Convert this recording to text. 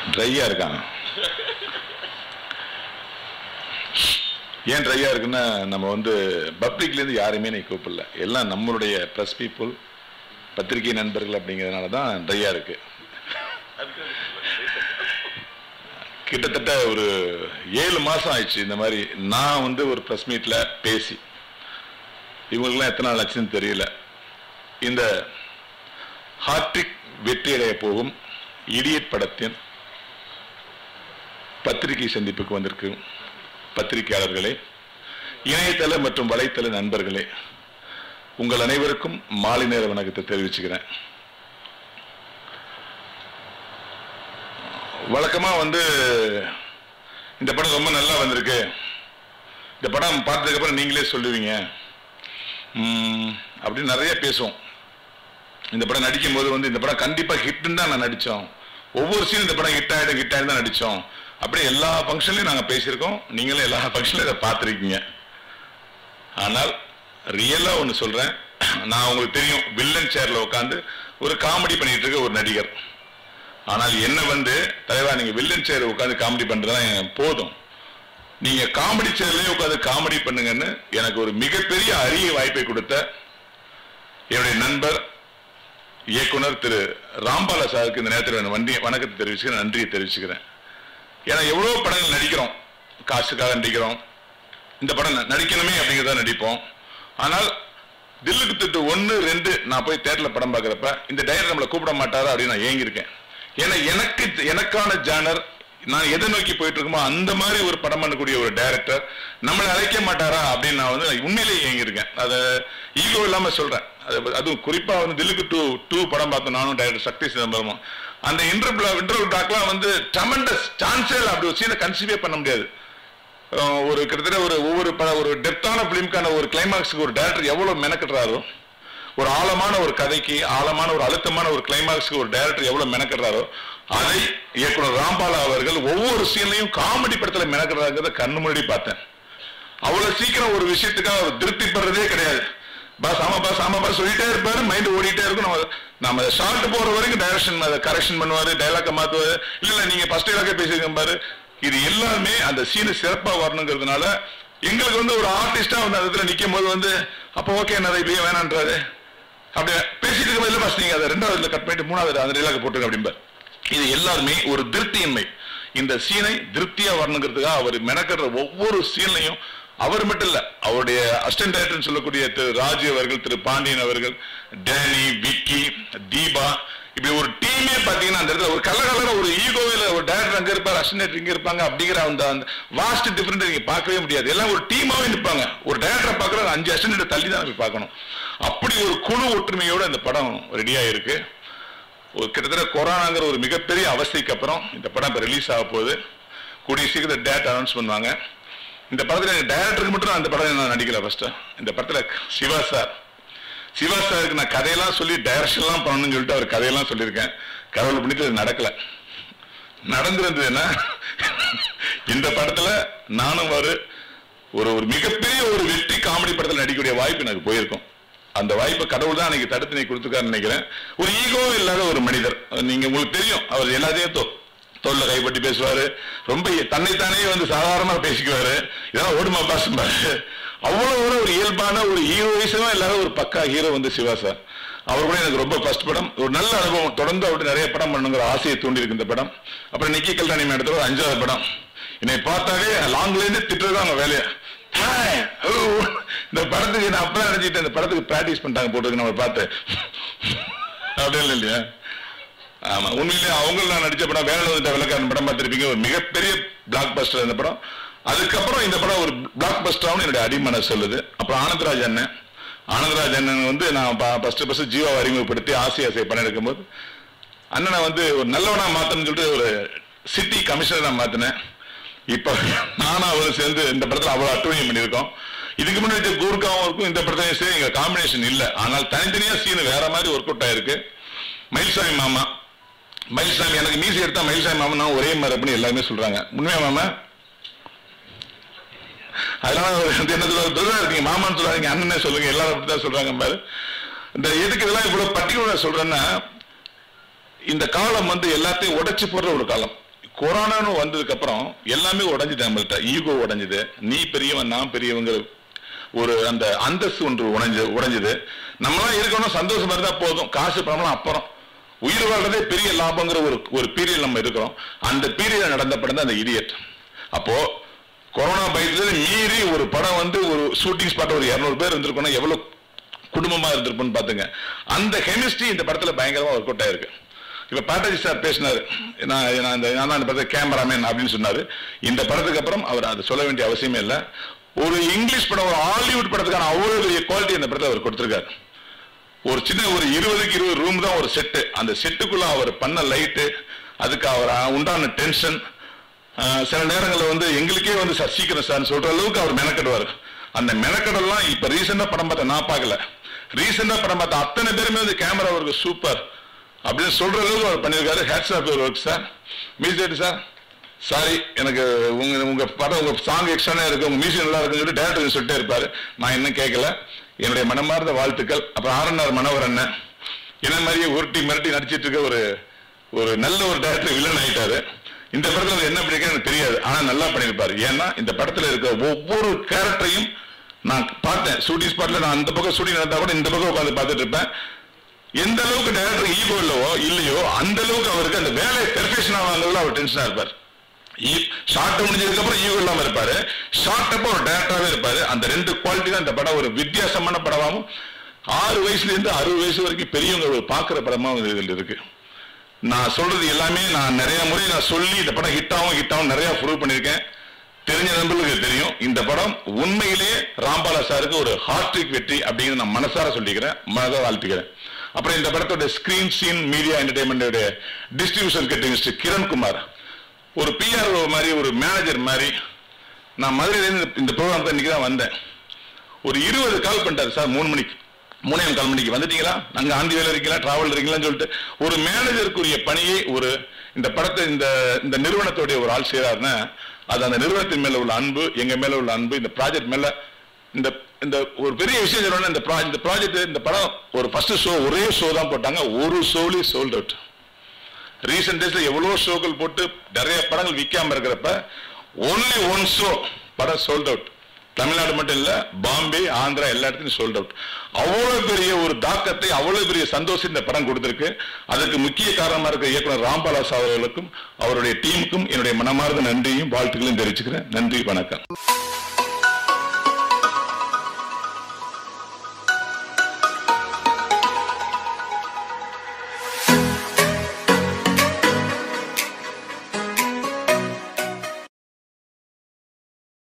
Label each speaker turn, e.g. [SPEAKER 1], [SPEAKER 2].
[SPEAKER 1] ட்ரையா இருக்காங்க ஏன் ட்ரையா இருக்குன்னா நம்ம வந்து பப்ளிக்ல இருந்து யாருமே நீ கூப்பிடல எல்லாம் நம்மளுடைய ப்ரெஸ் பீப்புள் பத்திரிகை நண்பர்கள் அப்படிங்கிறதுனால தான் ட்ரையா இருக்கு கிட்டத்தட்ட ஒரு ஏழு மாசம் ஆயிடுச்சு இந்த மாதிரி நான் வந்து ஒரு ப்ரெஸ் மீட்ல பேசி இவங்களுக்குலாம் எத்தனை நாள் ஆச்சுன்னு தெரியல இந்த ஹார்ட்ரிக் வெற்றியடைய போகும் இடியட் படத்தின் பத்திரிகை சந்திப்புக்கு வந்திருக்கு பத்திரிகையாளர்களே இணையதள மற்றும் வலைத்தள நண்பர்களே உங்கள் அனைவருக்கும் மாலை நேர வணக்கத்தை தெரிவிச்சுக்கிறேன் வழக்கமா வந்து இந்த படம் ரொம்ப நல்லா வந்திருக்கு இந்த படம் பார்த்ததுக்கு அப்புறம் நீங்களே சொல்லுவீங்க ம், அப்படின்னு நிறைய பேசுவோம் இந்த படம் நடிக்கும் போது வந்து இந்த படம் கண்டிப்பா ஹிட்னு தான் நான் நடிச்சோம் ஒவ்வொரு சீன் இந்த படம் ஹிட் ஆயிடும் ஹிட் ஆயிடும் தான் நடிச்சோம் அப்படியே எல்லா ஃபங்க்ஷன்லையும் நாங்க பேசியிருக்கோம் நீங்களும் எல்லா ஃபங்க்ஷன்லையும் இதை பார்த்துருக்கீங்க ஆனால் ரியலா ஒன்று சொல்றேன் நான் உங்களுக்கு தெரியும் வில்லன் சேர்ல உட்காந்து ஒரு காமெடி பண்ணிட்டு இருக்க ஒரு நடிகர் ஆனால் என்ன வந்து தலைவா நீங்க வில்லன் சேர் உட்காந்து காமெடி பண்றதுதான் எனக்கு போதும் நீங்க காமெடி சேர்லயே உட்காந்து காமெடி பண்ணுங்கன்னு எனக்கு ஒரு மிகப்பெரிய அரிய வாய்ப்பை கொடுத்த என்னுடைய நண்பர் இயக்குனர் திரு ராம்பாலா சாருக்கு இந்த நேரத்தில் நான் வண்டி வணக்கத்தை தெரிவிச்சுக்கிறேன் நன்றியை தெரிவிச்சுக்கிறேன் ஏன்னா எவ்வளவு படங்கள் நடிக்கிறோம் காசுக்காக நடிக்கிறோம் இந்த படம் ந- நடிக்கணுமே அப்படிங்கிறத நடிப்போம் ஆனால் தில்லுக்கு திட்டு ஒன்று ரெண்டு நான் போய் தேட்டரில் படம் பார்க்குறப்ப இந்த டைரக்டர் நம்மளை கூப்பிட மாட்டாரா அப்படின்னு நான் ஏங்கியிருக்கேன் ஏன்னா எனக்கு எனக்கான ஜானர் நான் எதை நோக்கி போயிட்டு இருக்கோமோ அந்த மாதிரி ஒரு படம் பண்ணக்கூடிய ஒரு டைரக்டர் நம்மளை அழைக்க மாட்டாரா அப்படின்னு நான் வந்து உண்மையிலேயே ஏங்கியிருக்கேன் அதை ஈகோ இல்லாம சொல்றேன் அது அதுவும் குறிப்பா வந்து தில்லுக்கு டூ டூ படம் பார்த்தோம் நானும் டைரக்டர் சக்தி சிதம்பரமும் அந்த இன்டர்வியூ இன்டர்வியூ டாக்லாம் வந்து டமண்டஸ் சான்ஸே இல்லை அப்படி ஒரு சீனை கன்சீவே பண்ண முடியாது அஹ் ஒரு கிட்டத்தட்ட ஒரு ஒவ்வொரு பட ஒரு டெப்தான பிலிம்கான ஒரு கிளைமாக்ஸுக்கு ஒரு டேரக்டர் எவ்வளவு மெனக்கட்டுறாரோ ஒரு ஆழமான ஒரு கதைக்கு ஆழமான ஒரு அழுத்தமான ஒரு கிளைமாக்ஸ்க்கு ஒரு டைரக்டர் எவ்வளவு மெனக்கட்டுறாரோ அதை இயக்குனர் ராம்பாலா அவர்கள் ஒவ்வொரு சீன்லையும் காமெடி படத்துல மெனக்கட்டுறாங்கிறத கண்ணு முன்னாடி பார்த்தேன் அவ்வளவு சீக்கிரம் ஒரு விஷயத்துக்காக அவர் திருப்தி படுறதே கிடையாது பாஸ் ஆமா பாஸ் ஆமா பாஸ் சொல்லிட்டே இருப்பாரு மைண்ட் ஓடிட்டே இருக்கும் நம்ம நம்ம ஷார்ட் போற வரைக்கும் டைரக்ஷன் அதை கரெக்ஷன் பண்ணுவாரு டைலாக்க மாத்துவாரு இல்ல இல்ல நீங்க ஃபர்ஸ்ட் டைலாக்கே பேசிருக்கேன் பாரு இது எல்லாமே அந்த சீனு சிறப்பா வரணுங்கிறதுனால எங்களுக்கு வந்து ஒரு ஆர்டிஸ்டா வந்து அந்த இடத்துல நிக்கும் போது வந்து அப்ப ஓகே நிறைய இப்படியே வேணான்றாரு அப்படியே பேசிட்டு இருக்கும் இல்ல பாஸ் நீங்க அதை ரெண்டாவது கட் பண்ணிட்டு மூணாவது அந்த டைலாக் போட்டுங்க அப்படிம்பார் இது எல்லாருமே ஒரு திருப்தியின்மை இந்த சீனை திருப்தியா வரணுங்கிறதுக்காக அவர் மெனக்கடுற ஒவ்வொரு சீன்லையும் அவர் மட்டும் இல்ல அவருடைய அசிஸ்டன்ட் டைரக்டர் சொல்லக்கூடிய திரு ராஜு அவர்கள் திரு பாண்டியன் அவர்கள் டேனி விக்கி தீபா இப்படி ஒரு டீமே பாத்தீங்கன்னா அந்த இடத்துல ஒரு கலகலன ஒரு ஈகோவில் ஒரு டைரக்டர் அங்க இருப்பார் அசிஸ்டன்ட் இங்க இருப்பாங்க அப்படிங்கிற அந்த அந்த வாஸ்ட் டிஃபரெண்ட் நீங்க பார்க்கவே முடியாது எல்லாம் ஒரு டீமாவே நிற்பாங்க ஒரு டைரக்டரை பார்க்கற அஞ்சு அசிஸ்டன்ட் தள்ளி தான் போய் பார்க்கணும் அப்படி ஒரு குழு ஒற்றுமையோட இந்த படம் ரெடியா இருக்கு ஒரு கிட்டத்தட்ட கொரோனாங்கிற ஒரு மிகப்பெரிய அவஸ்தைக்கு அப்புறம் இந்த படம் இப்போ ரிலீஸ் ஆக போகுது கூடிய சீக்கிரம் டேட் அனௌன்ஸ் பண்ணுவாங்க இந்த படத்தில் எனக்கு டைரக்டருக்கு மட்டும் நான் இந்த படம் நான் நடிக்கல ஃபர்ஸ்ட் இந்த படத்தில் சிவா சார் சிவா சாருக்கு நான் கதையெல்லாம் சொல்லி டைரக்ஷன்லாம் பண்ணணும்னு சொல்லிட்டு அவர் கதையெல்லாம் சொல்லியிருக்கேன் கடவுள் பண்ணிட்டு அது நடக்கல நடந்திருந்ததுன்னா இந்த படத்துல நானும் ஒரு ஒரு ஒரு மிகப்பெரிய ஒரு வெற்றி காமெடி படத்தில் நடிக்கக்கூடிய வாய்ப்பு எனக்கு போயிருக்கும் அந்த வாய்ப்பை கடவுள் தான் அன்னைக்கு தடுத்து நீ கொடுத்துருக்காருன்னு நினைக்கிறேன் ஒரு ஈகோ இல்லாத ஒரு மனிதர் நீங்க உங்களுக்கு தெரியும் அவர் எல்லாத்தையும் தோ தோல்ல கைப்பற்றி பேசுவாரு ரொம்ப தன்னைத்தானே வந்து சாதாரணமா பேசிக்குவாரு இதெல்லாம் ஓடுமா பாசும்பாரு அவ்வளவு ஒரு ஒரு இயல்பான ஒரு ஹீரோயிசமா இல்லாத ஒரு பக்கா ஹீரோ வந்து சிவா சார் அவர் கூட எனக்கு ரொம்ப ஃபர்ஸ்ட் படம் ஒரு நல்ல அனுபவம் தொடர்ந்து அவர்கிட்ட நிறைய படம் பண்ணுங்கிற ஆசையை தூண்டி இருக்கு இந்த படம் அப்புறம் நிக்கி கல்யாணி மேடத்துல ஒரு அஞ்சாவது படம் என்னை பார்த்தாவே லாங்ல இருந்து திட்டுறது அவங்க வேலையை ஹாய், ஹூ. இந்த படத்துக்கு நான் அப்பதான் நினைச்சிட்டேன் இந்த படத்துக்கு பிராக்டிஸ் பண்ணிட்டாங்க போட்டுருக்கு நம்ம பார்த்து அப்படின்னு இல்லையா ஆமா உண்மையிலேயே அவங்க நான் நடிச்ச படம் வேலை வந்துட்ட விளக்காரன் படம் பார்த்திருப்பீங்க ஒரு மிகப்பெரிய பிளாக் பஸ்டர் இந்த படம் அதுக்கப்புறம் இந்த படம் ஒரு பிளாக் பஸ்டராகவும் என்னுடைய அடிமன சொல்லுது அப்புறம் ஆனந்தராஜ் அண்ணன் ஆனந்தராஜ் அண்ணன் வந்து நான் ஃபர்ஸ்ட் ஃபர்ஸ்ட் ஜீவா அறிமுகப்படுத்தி ஆசை ஆசை பண்ண எடுக்கும்போது அண்ணனை வந்து ஒரு நல்லவனா மாத்தணும்னு சொல்லிட்டு ஒரு சிட்டி கமிஷனரா மாத்தினேன் இப்ப நானும் அவரும் சேர்ந்து இந்த படத்துல அவ்வளவு அட்டுவணியம் பண்ணியிருக்கோம் இதுக்கு முன்னாடி கூர்காவும் இருக்கும் இந்த படத்தையும் சரி எங்க காம்பினேஷன் இல்ல ஆனால் தனித்தனியா சீன் வேற மாதிரி ஒர்க் அவுட் ஆயிருக்கு மயில்சாமி மாமா மயில்சாமி எனக்கு மீசி எடுத்தா மயில்சாமி மாமா நான் ஒரே மாதிரி அப்படின்னு எல்லாருமே சொல்றாங்க உண்மையா மாமா அதனால அவர் வந்து என்ன சொல்றாரு பிரதர் இருக்கீங்க மாமான்னு சொல்லாதீங்க அண்ணனே சொல்லுங்க எல்லாரும் அப்படிதான் சொல்றாங்க பாரு இந்த எதுக்கு இதெல்லாம் இவ்வளவு பர்டிகுலரா சொல்றேன்னா இந்த காலம் வந்து எல்லாத்தையும் உடைச்சு போடுற ஒரு காலம் கொரோனான்னு வந்ததுக்கு அப்புறம் எல்லாமே உடைஞ்சுது நம்மள்ட்ட ஈகோ உடைஞ்சுது நீ பெரியவன் நான் பெரியவங்க ஒரு அந்த அந்தஸ்து ஒன்று உடைஞ்சு உடைஞ்சது நம்மளாம் இருக்கணும் சந்தோஷமா இருந்தா போதும் காசு பணம்லாம் அப்புறம் உயிர் வாழ்றதே பெரிய லாபங்கிற ஒரு ஒரு பீரியட் நம்ம இருக்கிறோம் அந்த பீரியட் நடந்த படம் தான் அந்த இடியட் அப்போ கொரோனா பயத்துல மீறி ஒரு படம் வந்து ஒரு ஷூட்டிங் ஸ்பாட் ஒரு இருநூறு பேர் இருந்திருக்கணும் எவ்வளவு குடும்பமா இருந்திருக்கும்னு பாத்துங்க அந்த கெமிஸ்ட்ரி இந்த படத்துல பயங்கரமா ஒர்க் அவுட் ஆயிருக்கு இப்ப பாட்டாஜி சார் பேசினாரு நான் நான் இந்த நான் தான் இந்த படத்தை கேமராமேன் அப்படின்னு சொன்னாரு இந்த படத்துக்கு அப்புறம் அவர் அதை சொல்ல வேண்டிய அவசியமே இல்லை ஒரு இங்கிலீஷ் படம் ஒரு ஹாலிவுட் படத்துக்கான அவ்வளவு பெரிய குவாலிட்டி இந்த படத்தை அவர் கொடுத்திருக்காரு ஒரு சின்ன ஒரு இருபதுக்கு இருபது ரூம் தான் ஒரு செட்டு அந்த செட்டுக்குள்ள அவர் பண்ண லைட்டு அதுக்கு அவர் உண்டான டென்ஷன் சில நேரங்களில் வந்து எங்களுக்கே வந்து சார் சீக்கிரம் சார் சொல்ற அளவுக்கு அவர் மெனக்கெடுவார் அந்த மெனக்கெடெல்லாம் இப்ப ரீசெண்டா படம் பார்த்த நான் பார்க்கல ரீசெண்டா படம் பார்த்த அத்தனை பேருமே வந்து கேமரா ஒர்க் சூப்பர் அப்படின்னு சொல்ற அளவுக்கு அவர் பண்ணியிருக்காரு hats off work sir music sir sorry எனக்கு உங்க உங்க படம் உங்க சாங் எக்ஸ்ட்ரா இருக்கு உங்க மியூசிக் நல்லா இருக்குன்னு சொல்லி டேரக்டர் சொல்லிட்டே இருப்பாரு நான் இன்னும் கேட்கல என்னுடைய மனமார்ந்த வாழ்த்துக்கள் அப்புறம் ஆர்என்ஆர் மனோகர் அண்ணன் என்ன மாதிரியே உருட்டி மிரட்டி நடிச்சிட்டு இருக்க ஒரு ஒரு நல்ல ஒரு டேரக்டர் வில்லன் ஆயிட்டாரு இந்த படத்துல அவர் என்ன பண்ணிருக்கேன்னு எனக்கு தெரியாது ஆனா நல்லா பண்ணியிருப்பாரு ஏன்னா இந்த படத்துல இருக்க ஒவ்வொரு கேரக்டரையும் நான் பார்த்தேன் ஷூட்டிங் ஸ்பாட்ல நான் அந்த பக்கம் ஷூட்டிங் நடந்தா கூட இந்த பக்கம் உட்காந்து பார்த்துட்டு இருப்பேன் எந்த அளவுக்கு டேரக்டர் ஈகோ இல்லவோ இல்லையோ அந்த அளவுக்கு அவருக்கு அந்த வேலையை பெர்ஃபெக்ஷன் ஆகாதவங்க அவர் டென்ஷனா இருப்பார் ஷார்ட் முடிஞ்சதுக்கு அப்புறம் ஈகோ இல்லாம இருப்பாரு ஷார்ட் அப்போ ஒரு டேரக்டராகவே இருப்பாரு அந்த ரெண்டு குவாலிட்டி தான் இந்த படம் ஒரு வித்தியாசமான படமாகவும் ஆறு வயசுல இருந்து அறுபது வயசு வரைக்கும் பெரியவங்க ஒரு பார்க்குற படமாகவும் இதில் இருக்கு நான் சொல்றது எல்லாமே நான் நிறைய முறை நான் சொல்லி இந்த படம் ஹிட் ஆகும் ஹிட் ஆகும் நிறைய ப்ரூவ் பண்ணியிருக்கேன் தெரிஞ்ச நண்பர்களுக்கு தெரியும் இந்த படம் உண்மையிலேயே ராம்பாலா சாருக்கு ஒரு ஹார்ட்ரிக் வெற்றி அப்படிங்கிறது நான் மனசார சொல்லிக்கிறேன் மனதாக வாழ்த்துக்கிறேன் அப்புறம் இந்த படத்தோட ஸ்கிரீன் சீன் மீடியா என்டர்டைன்மெண்டோட டிஸ்ட்ரிபியூஷன் கட்டு மிஸ்டர் கிரண் குமார் ஒரு பிஆர்ஓ மாதிரி ஒரு மேனேஜர் மாதிரி நான் மதுரையிலேருந்து இந்த ப்ரோக்ராம் இன்னைக்கு தான் வந்தேன் ஒரு இருபது கால் பண்ணிட்டாரு சார் மூணு மணிக்கு மூணே கால் மணிக்கு வந்துட்டீங்களா நாங்க ஆண்டி வேலை இருக்கீங்களா டிராவல் இருக்கீங்களான்னு சொல்லிட்டு ஒரு மேனேஜருக்குரிய பணியை ஒரு இந்த படத்தை இந்த இந்த நிறுவனத்துடைய ஒரு ஆள் செய்யறாருன்னா அது அந்த நிறுவனத்தின் மேல உள்ள அன்பு எங்க மேல உள்ள அன்பு இந்த ப்ராஜெக்ட் மேல இந்த இந்த ஒரு பெரிய விஷயம் சொல்லணும்னா இந்த ப்ரா- இந்த ப்ராஜெக்ட் இந்த படம் ஒரு ஃபர்ஸ்ட் ஷோ ஒரே ஷோ தான் போட்டாங்க ஒரு ஷோலி சோல்ட் அவுட் ரீசெண்ட் டேஸ்ல எவ்வளவு ஷோக்கள் போட்டு நிறைய படங்கள் விற்காம இருக்கிறப்ப ஒன்லி ஒன் ஷோ படம் சோல்ட் அவுட் தமிழ்நாடு மட்டும் இல்ல பாம்பே ஆந்திரா எல்லா இடத்துலயும் சோல்ட் அவுட் அவ்வளவு பெரிய ஒரு தாக்கத்தை அவ்வளவு பெரிய சந்தோஷம் இந்த படம் கொடுத்திருக்கு அதுக்கு முக்கிய காரணமா இருக்க இயக்குனர் ராம்பாலாஸ் அவர்களுக்கும் அவருடைய டீமுக்கும் என்னுடைய மனமார்ந்த நன்றியும் வாழ்த்துக்களையும் தெரிவிச்சுக்கிறேன் நன்றி வணக்கம்